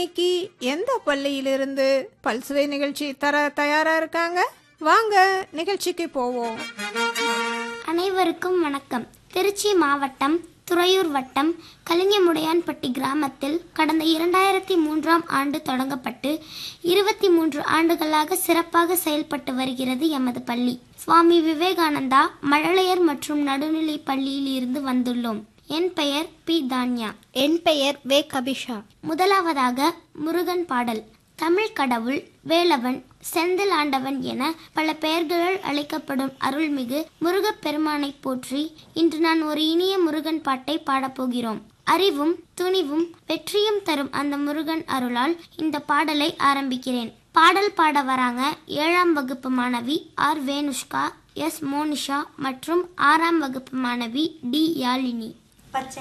இன்னைக்கு எந்த பள்ளியிலிருந்து பல்சுவை நிகழ்ச்சி தர தயாரா இருக்காங்க வாங்க நிகழ்ச்சிக்கு போவோம் அனைவருக்கும் வணக்கம் திருச்சி மாவட்டம் துறையூர் வட்டம் கலிங்கமுடையான்பட்டி கிராமத்தில் கடந்த இரண்டாயிரத்தி மூன்றாம் ஆண்டு தொடங்கப்பட்டு இருபத்தி மூன்று ஆண்டுகளாக சிறப்பாக செயல்பட்டு வருகிறது எமது பள்ளி சுவாமி விவேகானந்தா மழலையர் மற்றும் நடுநிலை பள்ளியில் இருந்து வந்துள்ளோம் என் பெயர் பி தான்யா என் பெயர் வே கபிஷா முதலாவதாக முருகன் பாடல் தமிழ் கடவுள் வேலவன் செந்தில் ஆண்டவன் என பல பெயர்களால் அழைக்கப்படும் அருள்மிகு முருகப் பெருமானை போற்றி இன்று நான் ஒரு இனிய முருகன் பாட்டை பாடப்போகிறோம் அறிவும் துணிவும் வெற்றியும் தரும் அந்த முருகன் அருளால் இந்த பாடலை ஆரம்பிக்கிறேன் பாடல் பாட வராங்க ஏழாம் வகுப்பு மாணவி ஆர் வேணுஷ்கா எஸ் மோனிஷா மற்றும் ஆறாம் வகுப்பு மாணவி டி யாழினி